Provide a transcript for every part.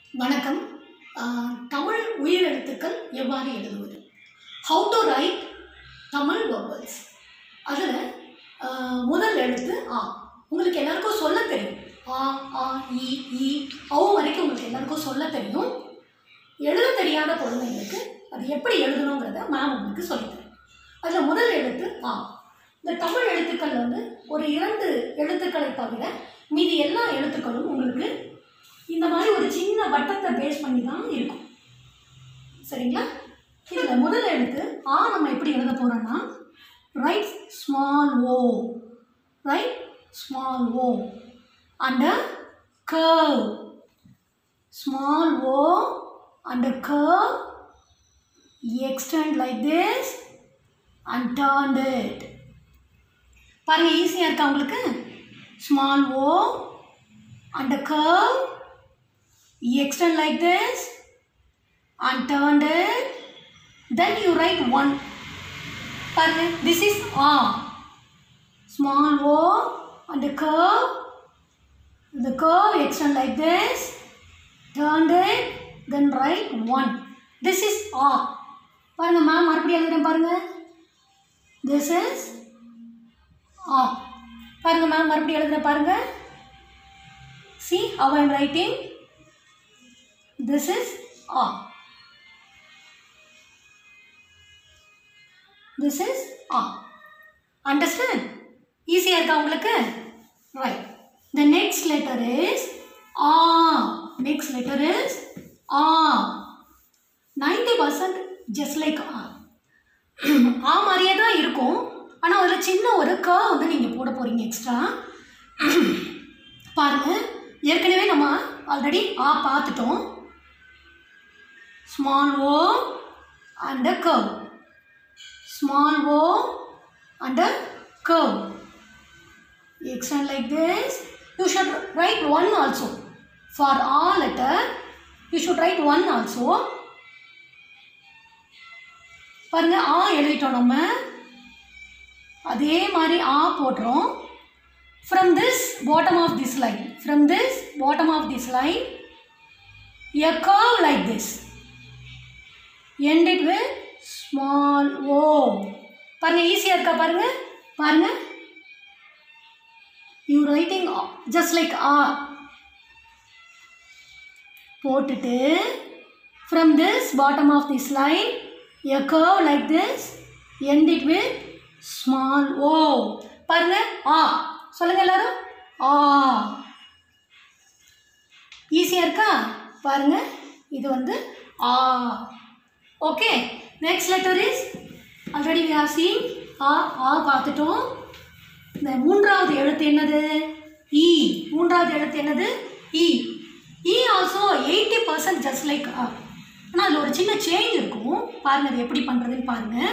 வணக்கம் ஆஹ், தமிழ் உயிரெழுத்துக்கள் எவ்வாறு எழுதுவது how to write Tamil vowels அதில் முதல் எழுத்து ஆ உங்களுக்கு எல்லாருக்கும் சொல்ல தெரியும் ஆ ஆ இ ஈ ஔ வரைக்கும் உங்களுக்கு எல்லாருக்கும் சொல்ல தெரியும் எழுத தெரியாத குழந்தைங்களுக்கு அது எப்படி எழுதணுங்கிறத மேம் உங்களுக்கு சொல்லித்தரேன் அதில் முதல் எழுத்து ஆ இந்த தமிழ் எழுத்துக்கள் வந்து ஒரு இரண்டு எழுத்துக்களை தவிர மீதி எல்லா எழுத்துக்களும் உங்களுக்கு இந்த மாதிரி ஒரு சின்ன வட்டத்தை பேஸ் பண்ணி தான் இருக்கும் சரிங்களா இதில் முதல் எழுத்து ஆ நம்ம எப்படி எழுத போகிறோம்னா right small O right small O under curve small o and a curve extend like this and turned it பாருங்க ஈஸியாக இருக்கா உங்களுக்கு small O and a curve extend like this and turned it then you write one பாருங்க this is a small o and a curve the curve extend like this turned it then write one this is a பாருங்க ma'am மறுபடியும் எழுதுறேன் பாருங்க this is a பாருங்க ma'am மறுபடியும் எழுதுறேன் பாருங்க see how I am writing this is a this is a understand ஈஸியாக இருக்கா உங்களுக்கு right the next letter is a next letter is a 90% just like a ஆ மாதிரியே தான் இருக்கும் ஆனால் அதில் சின்ன ஒரு க வந்து நீங்கள் போட போகிறீங்க எக்ஸ்ட்ரா பாருங்க ஏற்கனவே நம்ம ஆல்ரெடி ஆ பார்த்துட்டோம் small o and curve small o and curve extend like this you should write one also for all letter you should write one also பாருங்க ஆ எழுதிட்டோம் நம்ம அதே மாதிரி ஆ போடுறோம் from this bottom of this line from this bottom of this line a curve like this end it with small o பாருங்க ஈஸியாக இருக்கா பாருங்க பாருங்க you writing just like R போட்டுட்டு from this bottom of this line a curve like this end it with small o பாருங்க ஆ சொல்லுங்க எல்லாரும் ஆ ஈஸியாக இருக்கா பாருங்க இது வந்து ஆ okay next letter is already we have seen ஆ ஆ பார்த்துட்டோம் இந்த மூன்றாவது எழுத்து என்னது இ மூன்றாவது எழுத்து என்னது இ இ also eighty percent just like ஆ ஆனால் அதில் ஒரு சின்ன சேஞ்ச் இருக்கும் பாருங்கள் அது எப்படி பண்ணுறதுன்னு பாருங்கள்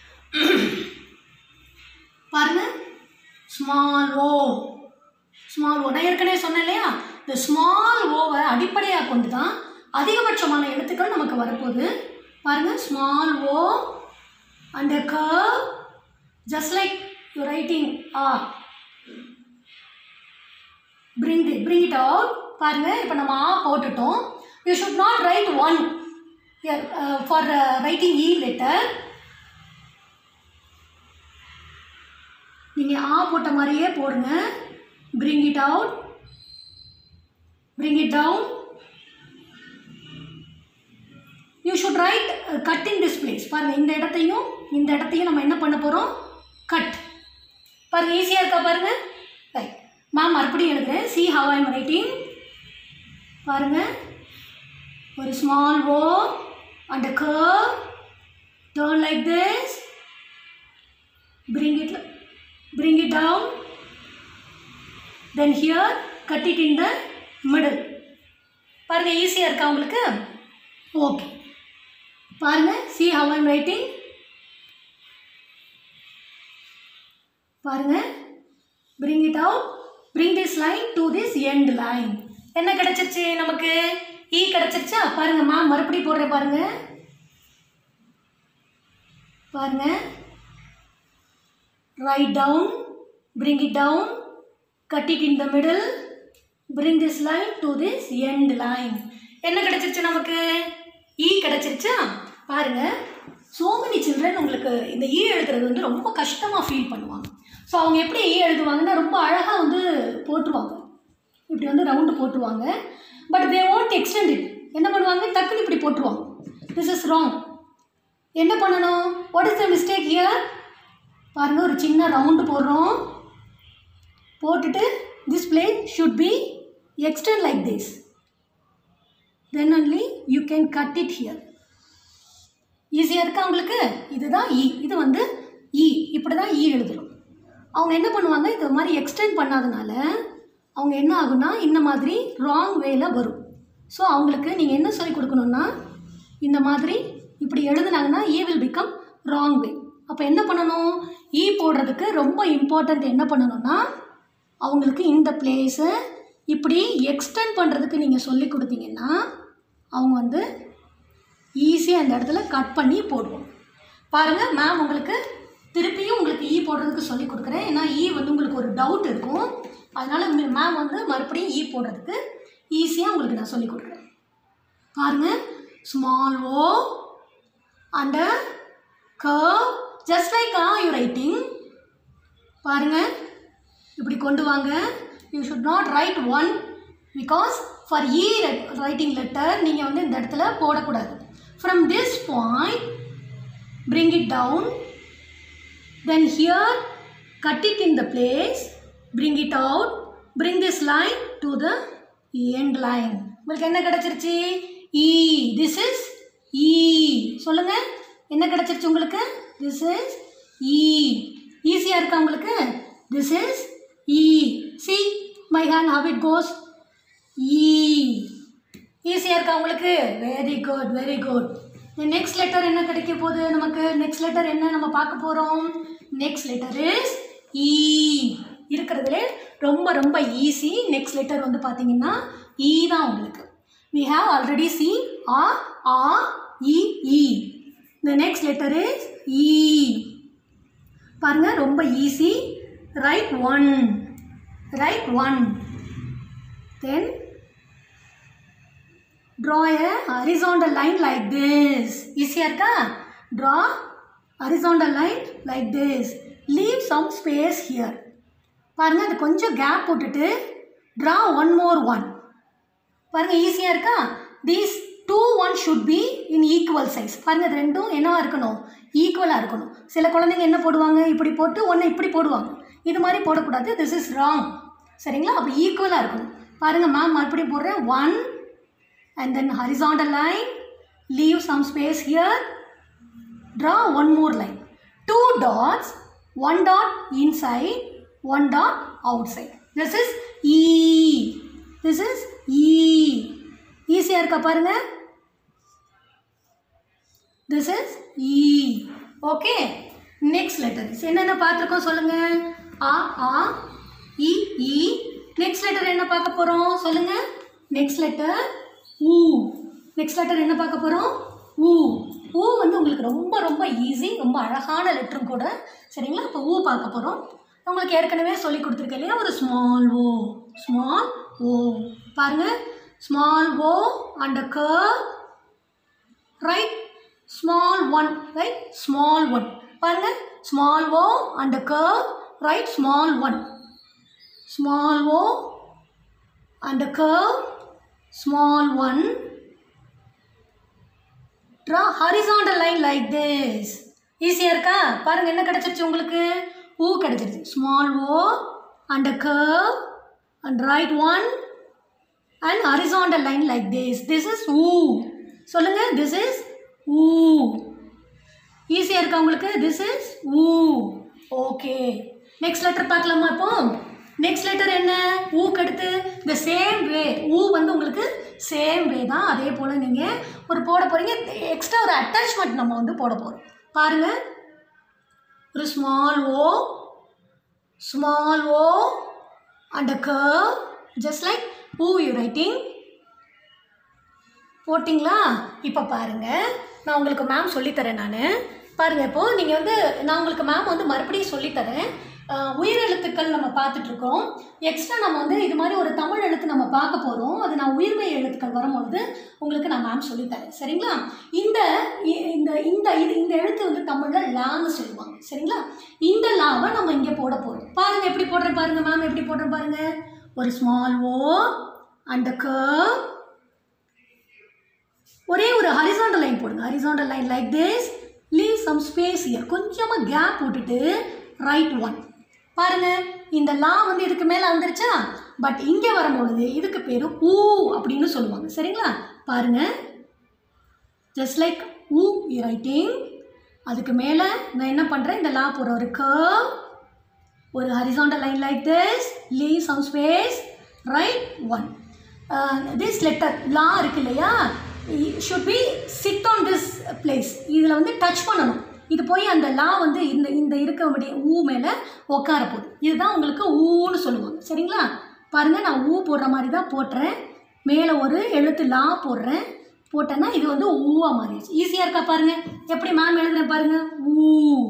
பாருங்கள் ஸ்மால் ஓ ஸ்மால் ஓ நான் ஏற்கனவே சொன்னேன் இல்லையா இந்த ஸ்மால் ஓவை அடிப்படையாக கொண்டு தான் அதிகபட்சமான எழுத்துக்கள் நமக்கு வரப்போகுது பாருங்கள் small o and curve just like you writing ஆ bring it bring it out பாருங்க இப்போ நம்ம ஆ போட்டுட்டோம் you should not write one for writing இ லெட்டர் நீங்கள் ஆ போட்ட மாதிரியே போடுங்க bring it out bring it down you should write cut in this place பாருங்கள் இந்த இடத்தையும் இந்த இடத்தையும் நம்ம என்ன பண்ண போகிறோம் கட் பாருங்க ஈஸியாக இருக்கா பாருங்க ரைட் மேம் மறுபடியும் எழுதுறேன் சி ஹவ் ஐம் ரைட்டிங் பாருங்க ஒரு small o and curve turn like this bring it bring it down then here cut it in the middle பாருங்க ஈஸியாக இருக்கா உங்களுக்கு ஓகே பாருங்க சி ஹவ் ஐம் ரைட்டிங் பாருங்க bring it out bring this line to this end line என்ன கிடைச்சிருச்சு நமக்கு ஈ கிடைச்சிருச்சா பாருங்க மேம் மறுபடியும் போடுறேன் பாருங்க பாருங்க write down bring it down cut it in the middle bring this line to this end line என்ன கிடைச்சிருச்சு நமக்கு ஈ கிடைச்சிருச்சா பாருங்க so many சில்ட்ரன் உங்களுக்கு இந்த ஈ எழுதுறது வந்து ரொம்ப கஷ்டமாக ஃபீல் பண்ணுவாங்க ஸோ அவங்க எப்படி ஈ எழுதுவாங்கன்னா ரொம்ப அழகாக வந்து போட்டுருவாங்க இப்படி வந்து ரவுண்டு போட்டுருவாங்க but they won't extend it என்ன பண்ணுவாங்க டக்குன்னு இப்படி போட்டுருவாங்க திஸ் இஸ் ராங் என்ன பண்ணணும் what is the mistake here பாருங்க ஒரு சின்ன ரவுண்டு போடுறோம் போட்டுட்டு this plate should be extend like this then only you can cut it here ஈஸியாக இருக்கா உங்களுக்கு இதுதான் இ இது வந்து இ இப்படி தான் இ எழுதணும் அவங்க என்ன பண்ணுவாங்க இது மாதிரி எக்ஸ்டெண்ட் பண்ணாதனால அவங்க என்ன ஆகும்னா இந்த மாதிரி ராங் வேல வரும் ஸோ அவங்களுக்கு நீங்கள் என்ன சொல்லி கொடுக்கணும்னா இந்த மாதிரி இப்படி எழுதுனாங்கன்னா ஈ வில் பிகம் ராங் வே அப்போ என்ன பண்ணணும் ஈ போடுறதுக்கு ரொம்ப இம்பார்ட்டண்ட் என்ன பண்ணணும்னா அவங்களுக்கு இந்த பிளேஸை இப்படி எக்ஸ்டெண்ட் பண்ணுறதுக்கு நீங்கள் சொல்லி கொடுத்தீங்கன்னா அவங்க வந்து ஈஸியாக அந்த இடத்துல கட் பண்ணி போடுவோம் பாருங்கள் மேம் உங்களுக்கு திருப்பியும் உங்களுக்கு ஈ போடுறதுக்கு சொல்லி கொடுக்குறேன் ஏன்னா ஈ வந்து உங்களுக்கு ஒரு டவுட் இருக்கும் அதனால் மேம் வந்து மறுபடியும் ஈ போடுறதுக்கு ஈஸியாக உங்களுக்கு நான் சொல்லி கொடுக்குறேன் பாருங்கள் small o and curve just like ஆ யூ ரைட்டிங் பாருங்கள் இப்படி கொண்டு வாங்க you should not write one because for ஈ ரைட்டிங் லெட்டர் நீங்கள் வந்து இந்த இடத்துல போடக்கூடாது from this point bring it down then here cut it in the place bring it out bring this line to the end line உங்களுக்கு என்ன கிடைச்சிருச்சு இ this is இ சொல்லுங்க என்ன கிடைச்சிருச்சு உங்களுக்கு திஸ் இஸ் இ ஈஸியாக இருக்கா உங்களுக்கு திஸ் இஸ் இ see my hand how it goes இ ஈஸியாக இருக்கா உங்களுக்கு very good very good next letter என்ன கிடைக்க போகுது நமக்கு நெக்ஸ்ட் லெட்டர் என்ன நம்ம பார்க்க போகிறோம் நெக்ஸ்ட் லெட்டர் இஸ் இ இருக்கிறதுலே ரொம்ப ரொம்ப ஈஸி நெக்ஸ்ட் லெட்டர் வந்து பார்த்தீங்கன்னா இ தான் உங்களுக்கு we have already seen ஆ ஆ இ இ the next letter is இ பாருங்க ரொம்ப easy write one write one then draw a horizontal line like this ஈஸியாக இருக்கா draw horizontal line like this leave some space here பாருங்க அது கொஞ்சம் கேப் போட்டுட்டு draw one more one பாருங்க ஈஸியாக இருக்கா these two one should be in equal size பாருங்க இது ரெண்டும் என்னவா இருக்கணும் ஈக்குவலாக இருக்கணும் சில குழந்தைங்க என்ன போடுவாங்க இப்படி போட்டு ஒன்று இப்படி போடுவாங்க இது மாதிரி போடக்கூடாது திஸ் இஸ் ராங் சரிங்களா அப்போ ஈக்குவலாக இருக்கணும் பாருங்க மேம் மறுபடியும் போடுறேன் one and then horizontal line leave some space here draw one more line two dots one dot inside one dot outside this is e this is e ஈஸியாக இருக்கா பாருங்க this is e okay next letter is என்னென்ன பார்த்துருக்கோம் சொல்லுங்க ஆ ஆ இ இ next letter என்ன பார்க்க போகிறோம் சொல்லுங்க நெக்ஸ்ட் லெட்டர் ஊ நெக்ஸ்ட் லெட்டர் என்ன பார்க்க போகிறோம் ஊ ஊ வந்து உங்களுக்கு ரொம்ப ரொம்ப ஈஸி ரொம்ப அழகான லெட்டரும் கூட சரிங்களா இப்போ ஊ பார்க்க போகிறோம் உங்களுக்கு ஏற்கனவே சொல்லி கொடுத்துருக்கேன் இல்லையா ஒரு ஸ்மால் ஓ ஸ்மால் ஓ பாருங்க small o and curve write small one write small one பாருங்க small o and curve write small one small o and curve small one draw horizontal line like this ஈஸியாக இருக்கா பாருங்க என்ன கிடைச்சிருச்சு உங்களுக்கு ஊ கிடைச்சிருச்சு small o and curve and write one and horizontal line like this this is ஊ சொல்லுங்க திஸ் இஸ் ஊ ஈஸியாக இருக்கா உங்களுக்கு திஸ் இஸ் ஊ ஓகே நெக்ஸ்ட் லெட்டர் பார்க்கலாமா இப்போ நெக்ஸ்ட் லெட்டர் என்ன ஊக்கு அடுத்து இந்த சேம் வே ஊ வந்து உங்களுக்கு சேம் வே தான் அதே போல் நீங்கள் ஒரு போட போகிறீங்க எக்ஸ்ட்ரா ஒரு அட்டாச்மெண்ட் நம்ம வந்து போட போகிறோம் பாருங்கள் ஒரு small o small o and curve just like ஊ யூ ரைட்டிங் போட்டிங்களா இப்போ பாருங்கள் நான் உங்களுக்கு மேம் சொல்லித்தரேன் நான் பாருங்கள் இப்போது நீங்கள் வந்து நான் உங்களுக்கு மேம் வந்து மறுபடியும் சொல்லித்தரேன் அஹ், உயிரெழுத்துக்கள் நம்ம பார்த்துட்ருக்கோம் எக்ஸ்ட்ரா நம்ம வந்து இது மாதிரி ஒரு தமிழ் எழுத்து நம்ம பார்க்க போகிறோம் அது நான் உயிர்மை எழுத்து எழுத்துக்கள் வரும்பொழுது உங்களுக்கு நான் மேம் சொல்லித்தரேன் சரிங்களா இந்த இ- இந்த இந்த இது இந்த எழுத்து வந்து தமிழில் லான்னு சொல்லுவாங்க சரிங்களா இந்த லாவை நம்ம இங்கே போட போகிறோம் பாருங்கள் எப்படி போடுறேன் பாருங்கள் மேம் எப்படி போடுறேன் பாருங்கள் ஒரு ஸ்மால் ஓ அண்ட் கர்வ் ஒரே ஒரு ஹரிசாண்டல் லைன் போடுங்க horizontal line like this leave some space here கொஞ்சமாக கேப் போட்டுட்டு ரைட் ஒன் பாருங்க இந்த லா வந்து இதுக்கு மேலே வந்துருச்சா பட் இங்கே வரும்பொழுது இதுக்கு பேர் ஊ அப்படின்னு சொல்லுவாங்க சரிங்களா பாருங்க ஜஸ்ட் லைக் ஊ ரைட்டிங் அதுக்கு மேலே நான் என்ன பண்ணுறேன் இந்த லா போடுற ஒரு curve ஒரு horizontal line like this leave some space write one this letter லா இருக்கு இல்லையா should be sit on this place இதில் வந்து டச் பண்ணணும் இது போய் அந்த லா வந்து இந்த இந்த இருக்க முடிய ஊ மேலே உட்கார போகுது இதுதான் உங்களுக்கு ஊன்னு சொல்லுவாங்க சரிங்களா பாருங்கள் நான் ஊ போடுற மாதிரி தான் போட்டுறேன் மேலே ஒரு எழுத்து லா போடுறேன் போட்டேன்னா இது வந்து ஊவா மாறிடுச்சு ஈஸியாக இருக்கா பாருங்கள் எப்படி மேம் எழுதுறேன் பாருங்கள் ஊ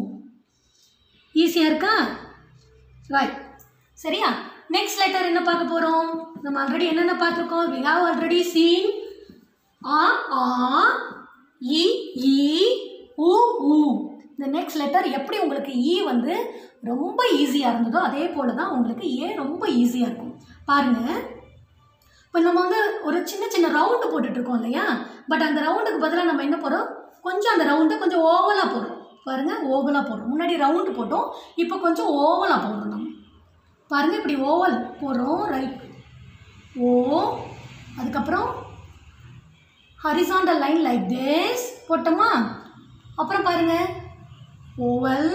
ஈஸியாக இருக்கா ரைட் சரியா நெக்ஸ்ட் லெட்டர் என்ன பார்க்க போகிறோம் நம்ம ஆல்ரெடி என்னென்ன பார்த்துருக்கோம் வி ஹாவ் ஆல்ரெடி சீன் ஆ ஆ இ ஈ உ ஊ இந்த நெக்ஸ்ட் லெட்டர் எப்படி உங்களுக்கு ஈ வந்து ரொம்ப ஈஸியாக இருந்ததோ அதே போல் தான் உங்களுக்கு ஏ ரொம்ப ஈஸியாக இருக்கும் பாருங்கள் இப்போ நம்ம வந்து ஒரு சின்ன சின்ன ரவுண்டு போட்டுட்ருக்கோம் இல்லையா பட் அந்த ரவுண்டுக்கு பதிலாக நம்ம என்ன போகிறோம் கொஞ்சம் அந்த ரவுண்டை கொஞ்சம் ஓவலாக போடுறோம் பாருங்கள் ஓவலாக போடுறோம் முன்னாடி ரவுண்டு போட்டோம் இப்போ கொஞ்சம் ஓவலாக போடுறோம் நம்ம பாருங்கள் இப்படி ஓவல் போடுறோம் ரைட் ஓ அதுக்கப்புறம் ஹரிசாண்டல் லைன் லைக் திஸ் போட்டோமா அப்புறம் பாருங்கள் oval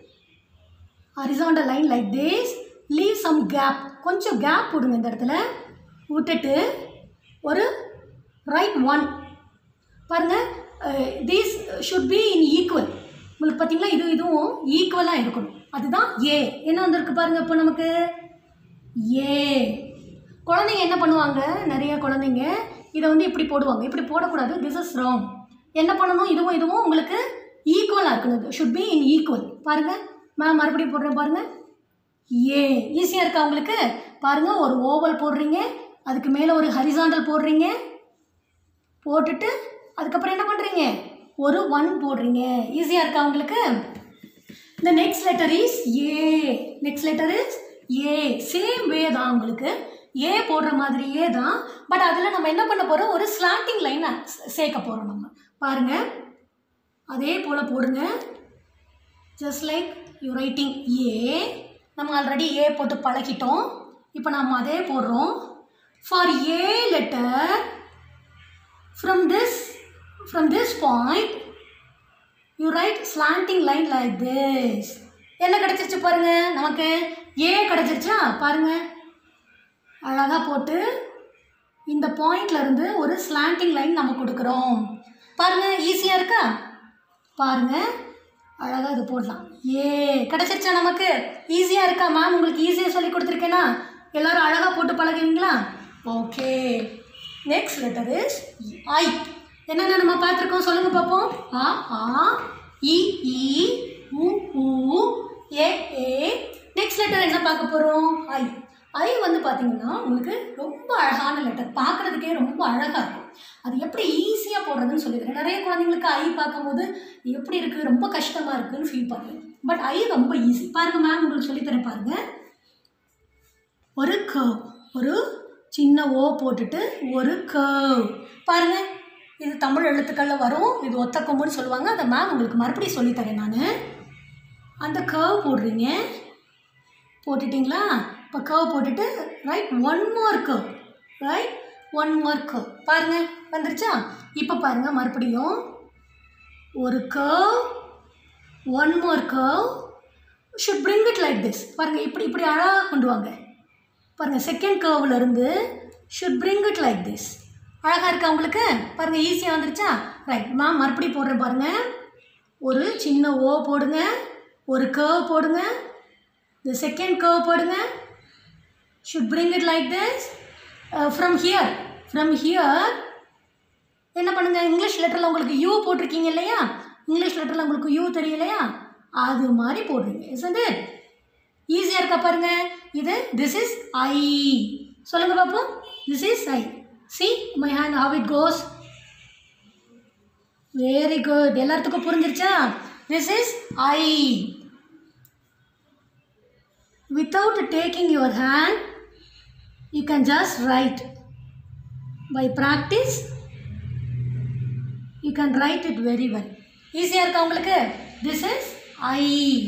horizontal line like this leave some gap கொஞ்சம் கேப் விடுங்க இந்த இடத்துல விட்டுட்டு ஒரு ரைட் ஒன் பாருங்கள் these should be in equal உங்களுக்கு பார்த்தீங்களா இது இதுவும் ஈக்குவலாக இருக்கணும் அதுதான் ஏ என்ன வந்திருக்கு பாருங்கள் இப்போ நமக்கு ஏ குழந்தைங்க என்ன பண்ணுவாங்க நிறைய குழந்தைங்க இதை வந்து இப்படி போடுவாங்க இப்படி போடக்கூடாது திஸ் இஸ் ராங் என்ன பண்ணணும் இதுவும் இதுவும் உங்களுக்கு ஈக்குவலாக இருக்கணும் ஷுட் பி இன் ஈக்குவல் பாருங்கள் மேம் மறுபடியும் போடுறேன் பாருங்கள் ஏ ஈஸியாக இருக்கா உங்களுக்கு பாருங்கள் ஒரு ஓவல் போடுறீங்க அதுக்கு மேலே ஒரு ஹரிசாண்டல் போடுறீங்க போட்டுட்டு அதுக்கப்புறம் என்ன பண்ணுறீங்க ஒரு ஒன் போடுறீங்க ஈஸியாக இருக்கா உங்களுக்கு இந்த நெக்ஸ்ட் லெட்டர் இஸ் ஏ நெக்ஸ்ட் லெட்டர் இஸ் ஏ சேம் வே தான் உங்களுக்கு ஏ போடுற மாதிரியே தான் பட் அதில் நம்ம என்ன பண்ண போகிறோம் ஒரு ஸ்லாண்டிங் லைனை சேர்க்க போகிறோம் நம்ம பாருங்கள் அதே போல் போடுங்க ஜஸ்ட் லைக் யூ ரைட்டிங் ஏ நம்ம ஆல்ரெடி ஏ போட்டு பழகிட்டோம் இப்போ நம்ம அதே போடுறோம் ஃபார் ஏ letter from this from this point you write slanting line like this என்ன கிடச்சிருச்சு பாருங்க நமக்கு ஏ கிடச்சிருச்சா பாருங்க அழகாக போட்டு இந்த பாயிண்ட்ல இருந்து ஒரு ஸ்லாண்டிங் லைன் நம்ம கொடுக்குறோம் பாருங்க ஈஸியாக இருக்கா பாருங்க அழகாக இது போடலாம் ஏ கிடச்சிருச்சா நமக்கு ஈஸியாக இருக்கா மேம் உங்களுக்கு ஈஸியாக சொல்லி கொடுத்துருக்கேனா எல்லாரும் அழகாக போட்டு பழகுவீங்களா ஓகே நெக்ஸ்ட் லெட்டர் இஸ் ஐ என்னென்ன நம்ம பார்த்துருக்கோம் சொல்லுங்க பார்ப்போம் ஆ ஆ இ இ உ ஊ ஏ ஏ நெக்ஸ்ட் லெட்டர் என்ன பார்க்க போகிறோம் ஐ ஐ வந்து பார்த்தீங்கன்னா உங்களுக்கு ரொம்ப அழகான லெட்டர் பார்க்குறதுக்கே ரொம்ப அழகாக இருக்கும் அது எப்படி ஈஸியாக போடுறதுன்னு சொல்லிடுறேன் நிறைய குழந்தைங்களுக்கு ஐ பார்க்கும்போது எப்படி இருக்குது ரொம்ப கஷ்டமாக இருக்குன்னு ஃபீல் பண்ணுவேன் பட் ஐ ரொம்ப ஈஸி பாருங்கள் மேம் உங்களுக்கு சொல்லித்தரேன் பாருங்கள் ஒரு கர்வ் ஒரு சின்ன ஓ போட்டுட்டு ஒரு கர்வ் பாருங்க இது தமிழ் எழுத்துக்களில் வரும் இது ஒத்த கொம்புன்னு சொல்லுவாங்க அந்த மேம் உங்களுக்கு மறுபடியும் சொல்லித்தரேன் நான் அந்த கர்வ் போடுறீங்க போட்டுட்டிங்களா இப்போ கர்வ் போட்டுட்டு write one more curve write one more curve பாருங்கள் வந்துருச்சா இப்போ பாருங்கள் மறுபடியும் ஒரு curve one more curve should bring it like this பாருங்கள் இப்படி இப்படி அழகாக கொண்டு வாங்க பாருங்கள் செகண்ட் கர்வில் இருந்து should bring it like this அழகாக இருக்கா உங்களுக்கு பாருங்கள் ஈஸியாக வந்துருச்சா ரைட் மேம் மறுபடியும் போடுறேன் பாருங்கள் ஒரு சின்ன ஓ போடுங்க ஒரு கர்வ் போடுங்க இந்த செகண்ட் கர்வ் போடுங்க should bring it like this from here from here என்ன பண்ணுங்க இங்கிலீஷ் லெட்டரில் உங்களுக்கு யூ போட்டிருக்கீங்க இல்லையா இங்கிலீஷ் லெட்டரில் உங்களுக்கு யூ தெரியலையா அது மாதிரி போடுறீங்க isn't it ஈஸியாக இருக்கா பாருங்க இது திஸ் இஸ் ஐ சொல்லுங்க பாப்போம் திஸ் இஸ் ஐ see my hand how it goes very good எல்லாத்துக்கும் புரிஞ்சிருச்சா திஸ் இஸ் ஐ without taking your hand you can just write by practice you can write it very well ஈஸியாக இருக்கா உங்களுக்கு this is ஐ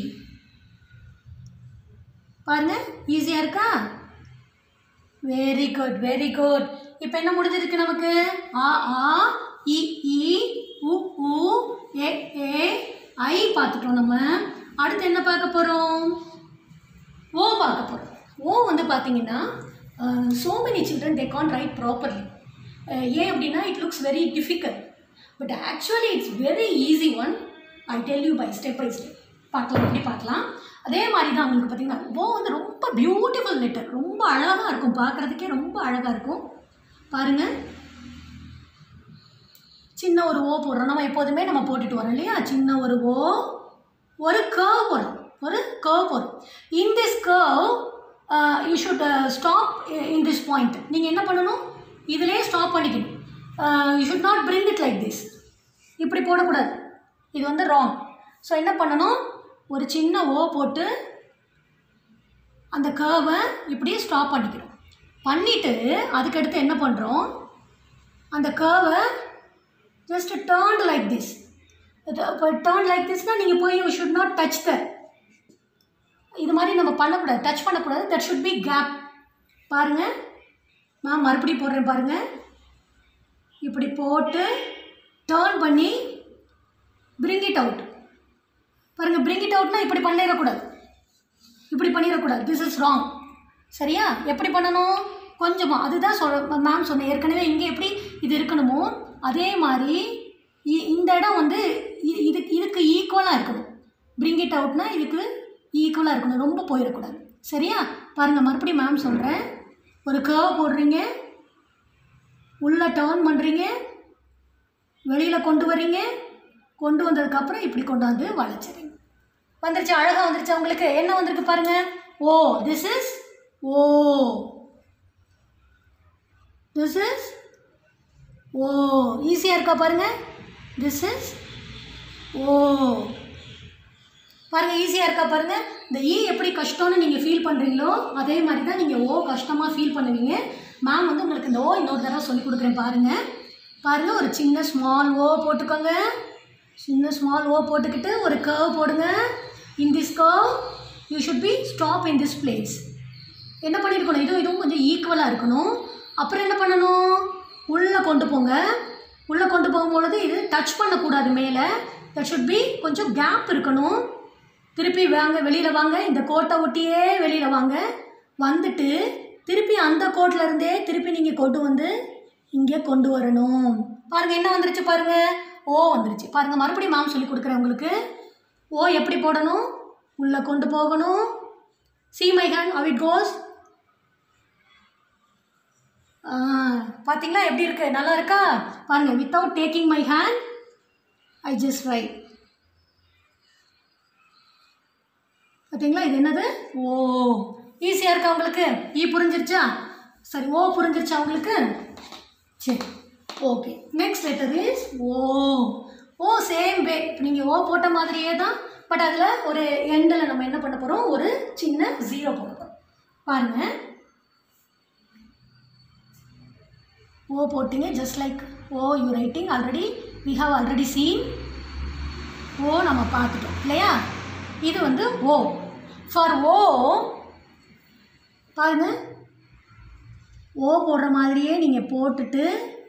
பாருங்க ஈஸியாக இருக்கா வெரி குட் வெரி குட் இப்போ என்ன முடிஞ்சிருக்கு நமக்கு ஆ ஆ இ இ உ உ ஏ ஏ ஐ பார்த்துட்டோம் நம்ம அடுத்து என்ன பார்க்க போகிறோம் ஓ பார்க்க போகிறோம் ஓ வந்து பார்த்தீங்கன்னா so many children they can't write properly Uh, ஏன் அப்படின்னா it looks very difficult but actually it's very easy one I tell you by step by step பார்க்கலாம் எப்படி பார்க்கலாம் அதே மாதிரி தான் உங்களுக்கு பார்த்தீங்கன்னா ஓ வந்து ரொம்ப பியூட்டிஃபுல் லெட்டர் ரொம்ப அழகாக இருக்கும் பார்க்குறதுக்கே ரொம்ப அழகாக இருக்கும் பாருங்கள் சின்ன ஒரு ஓ போடுறோம் நம்ம எப்போதுமே நம்ம போட்டுட்டு வரோம் இல்லையா சின்ன ஒரு ஓ ஒரு கர்வ் வரும் ஒரு கர்வ் வரும் in this curve you should stop in this point நீங்கள் என்ன பண்ணணும் இதிலே ஸ்டாப் பண்ணிக்கணும் you should not bring it like this இப்படி போடக்கூடாது இது வந்து ராங் ஸோ என்ன பண்ணணும் ஒரு சின்ன ஓ போட்டு அந்த கர்வை இப்படியே ஸ்டாப் பண்ணிக்கிறோம் பண்ணிவிட்டு அதுக்கடுத்து என்ன பண்ணுறோம் அந்த கர்வை ஜஸ்ட் டேர்ன் லைக் திஸ் இப்போ டேர்ன் லைக் திஸ்னால் நீங்கள் போய் you should not touch the இது மாதிரி நம்ம பண்ணக்கூடாது டச் பண்ணக்கூடாது தட் ஷுட் பி கேப் பாருங்கள் நான் மறுபடியும் போடுறேன் பாருங்கள் இப்படி போட்டு டேர்ன் பண்ணி bring it அவுட் பாருங்கள் bring it அவுட்னா இப்படி பண்ணிடக்கூடாது இப்படி பண்ணிடக்கூடாது திஸ் இஸ் ராங் சரியா எப்படி பண்ணணும் கொஞ்சமாக அதுதான் சொல் மேம் சொன்னேன் ஏற்கனவே இங்கே எப்படி இது இருக்கணுமோ அதே மாதிரி இ- இந்த இடம் வந்து இ- இது இதுக்கு ஈக்குவலாக இருக்கணும் bring it அவுட்னா இதுக்கு ஈக்குவலாக இருக்கணும் ரொம்ப போயிடக்கூடாது சரியா பாருங்கள் மறுபடியும் மேம் சொல்கிறேன் ஒரு கர்வ் போடுறீங்க உள்ளே டேர்ன் பண்ணுறீங்க வெளியில் கொண்டு வர்றீங்க கொண்டு வந்ததுக்கப்புறம் இப்படி கொண்டாந்து வளைச்சிறீங்க வந்துருச்சு அழகாக வந்துருச்சு உங்களுக்கு என்ன வந்திருக்கு பாருங்க ஓ திஸ் இஸ் ஓ திஸ் இஸ் ஓ ஈஸியாக இருக்கா பாருங்க திஸ் இஸ் ஓ பாருங்க ஈஸியாக இருக்கா பாருங்க இந்த ஈ எப்படி கஷ்டம்னு நீங்கள் ஃபீல் பண்ணுறீங்களோ அதே மாதிரி தான் நீங்கள் ஓ கஷ்டமாக ஃபீல் பண்ணுவீங்க மேம் வந்து உங்களுக்கு இந்த ஓ இன்னொரு தடவை சொல்லி கொடுக்குறேன் பாருங்க பாருங்க ஒரு சின்ன ஸ்மால் ஓ போட்டுக்கோங்க சின்ன ஸ்மால் ஓ போட்டுக்கிட்டு ஒரு கர்வ் போடுங்க in this curve you should be stop in this place என்ன பண்ணியிருக்கணும் இதுவும் இதுவும் கொஞ்சம் ஈக்குவலாக இருக்கணும் அப்புறம் என்ன பண்ணணும் உள்ளே கொண்டு போங்க உள்ளே கொண்டு போகும்பொழுது இது டச் பண்ணக்கூடாது மேலே தட் ஷுட் பி கொஞ்சம் கேப் இருக்கணும் திருப்பி வாங்க வெளியில் வாங்க இந்த கோட்டை ஒட்டியே வெளியில் வாங்க வந்துட்டு திருப்பி அந்த கோட்டில் இருந்தே திருப்பி நீங்கள் கொண்டு வந்து இங்கே கொண்டு வரணும் பாருங்கள் என்ன வந்துருச்சு பாருங்கள் ஓ வந்துருச்சு பாருங்கள் மறுபடியும் மேம் சொல்லி கொடுக்குறேன் உங்களுக்கு ஓ எப்படி போடணும் உள்ளே கொண்டு போகணும் see my hand how it goes ஆ பார்த்தீங்களா எப்படி இருக்கு நல்லா இருக்கா பாருங்க without taking my hand I just write பார்த்தீங்களா இது என்னது ஓ ஈஸியாக இருக்கா உங்களுக்கு ஈ புரிஞ்சிருச்சா சரி ஓ புரிஞ்சிருச்சா உங்களுக்கு சரி ஓகே நெக்ஸ்ட் லெட்டர் இஸ் ஓ ஓ சேம் வே நீங்கள் ஓ போட்ட மாதிரியே தான் பட் அதில் ஒரு எண்டில் நம்ம என்ன பண்ண போகிறோம் ஒரு சின்ன ஜீரோ போட போகிறோம் பாருங்கள் ஓ போட்டிங்க ஜஸ்ட் லைக் ஓ you writing already we have already seen ஓ நம்ம பார்த்துட்டோம் இல்லையா இது வந்து ஓ ஃபார் ஓ பாருங்க ஓ போடுற மாதிரியே நீங்கள் போட்டுட்டு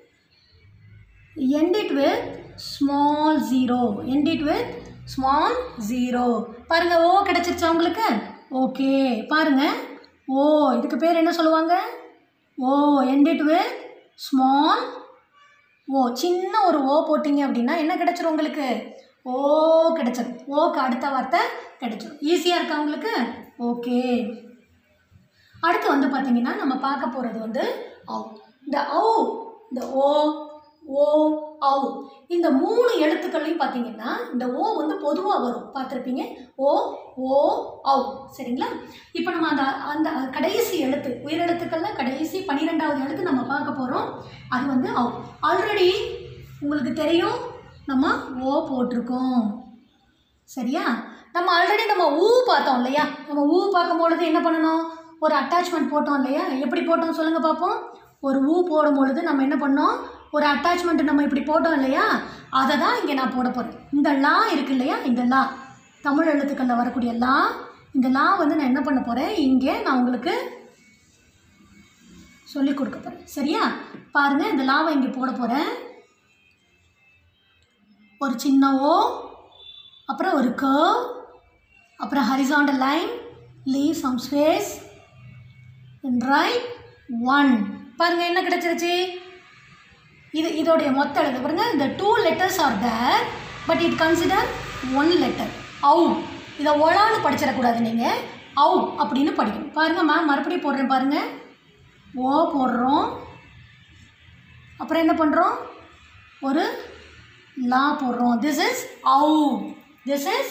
end it with small zero end it with small zero பாருங்க ஓ கிடைச்சிருச்சா உங்களுக்கு ஓகே பாருங்க ஓ இதுக்கு பேர் என்ன சொல்லுவாங்க ஓ end it with small ஓ சின்ன ஒரு ஓ போட்டிங்க அப்படின்னா என்ன கிடைச்சிரும் உங்களுக்கு ஓ கிடைச்சிரும் ஓக்கு அடுத்த வார்த்தை கிடைச்சிரும் ஈஸியாக இருக்கா உங்களுக்கு ஓகே அடுத்து வந்து பார்த்தீங்கன்னா நம்ம பார்க்க போகிறது வந்து ஔ இந்த ஔ இந்த ஓ ஓ ஔ இந்த மூணு எழுத்துக்கள்லையும் பார்த்தீங்கன்னா இந்த ஓ வந்து பொதுவாக வரும் பார்த்துருப்பீங்க ஓ ஓ ஔ சரிங்களா இப்போ நம்ம அந்த அந்த கடைசி எழுத்து உயிரெழுத்துக்கள்ல கடைசி பன்னிரெண்டாவது எழுத்து நம்ம பார்க்க போகிறோம் அது வந்து ஔ ஆல்ரெடி உங்களுக்கு தெரியும் நம்ம ஓ போட்டிருக்கோம் சரியா நம்ம ஆல்ரெடி நம்ம ஊ பார்த்தோம் இல்லையா நம்ம ஊ பார்க்கும் பொழுது என்ன பண்ணணும் ஒரு அட்டாச்மெண்ட் போட்டோம் இல்லையா எப்படி போட்டோம் சொல்லுங்கள் பார்ப்போம் ஒரு ஊ போடும் பொழுது நம்ம என்ன பண்ணோம் ஒரு அட்டாச்மெண்ட் நம்ம இப்படி போட்டோம் இல்லையா அதை தான் இங்கே நான் போட போகிறேன் இந்த லா இருக்கு இல்லையா இந்த லா தமிழ் எழுத்துக்களில் வரக்கூடிய லா இந்த லா வந்து நான் என்ன பண்ண போகிறேன் இங்கே நான் உங்களுக்கு சொல்லி கொடுக்க போகிறேன் சரியா பாருங்கள் இந்த லாவை இங்கே போட போகிறேன் ஒரு சின்ன ஓ அப்புறம் ஒரு கர்வ் அப்புறம் horizontal line leave some space write one பாருங்க என்ன கிடைச்சிருச்சு இது இதோடைய மொத்த எழுத்து பாருங்க இந்த two letters are there but it consider one letter அவு இதை ஒலான்னு படிச்சிடக்கூடாது நீங்கள் அவு அப்படின்னு படிக்கணும் பாருங்க மேம் மறுபடியும் போடுறேன் பாருங்க ஓ போடுறோம் அப்புறம் என்ன பண்ணுறோம் ஒரு லா போடுறோம் திஸ் இஸ் அவு திஸ் இஸ்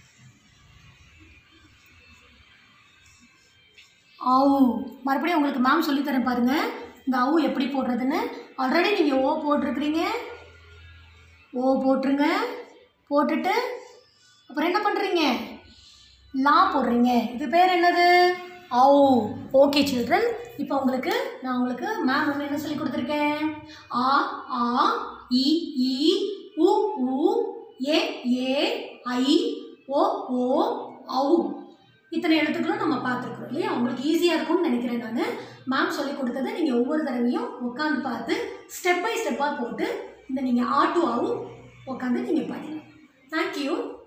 அவு மறுபடியும் உங்களுக்கு மேம் சொல்லித்தரேன் பாருங்க இந்த அவு எப்படி போடுறதுன்னு ஆல்ரெடி நீங்கள் ஓ போட்டிருக்கிறீங்க ஓ போட்டுருங்க போட்டுட்டு அப்புறம் என்ன பண்ணுறீங்க லா போடுறீங்க இது பேர் என்னது அவு ஓகே சில்ட்ரன் இப்போ உங்களுக்கு நான் உங்களுக்கு மேம் வந்து என்ன சொல்லி கொடுத்துருக்கேன் ஆ ஆ இ ஈ உ உ ஏ ஏ ஐ ஓ ஓ அவு இத்தனை எழுத்துக்களும் நம்ம பார்த்துருக்குறோம் இல்லையா உங்களுக்கு ஈஸியாக இருக்கும்னு நினைக்கிறேன் நான் மேம் சொல்லி கொடுத்ததை நீங்கள் ஒவ்வொரு தடவையும் உட்காந்து பார்த்து ஸ்டெப் பை ஸ்டெப்பாக போட்டு இந்த நீங்கள் ஆ டு ஆவும் உட்காந்து நீங்கள் பாருங்கள் தேங்க்யூ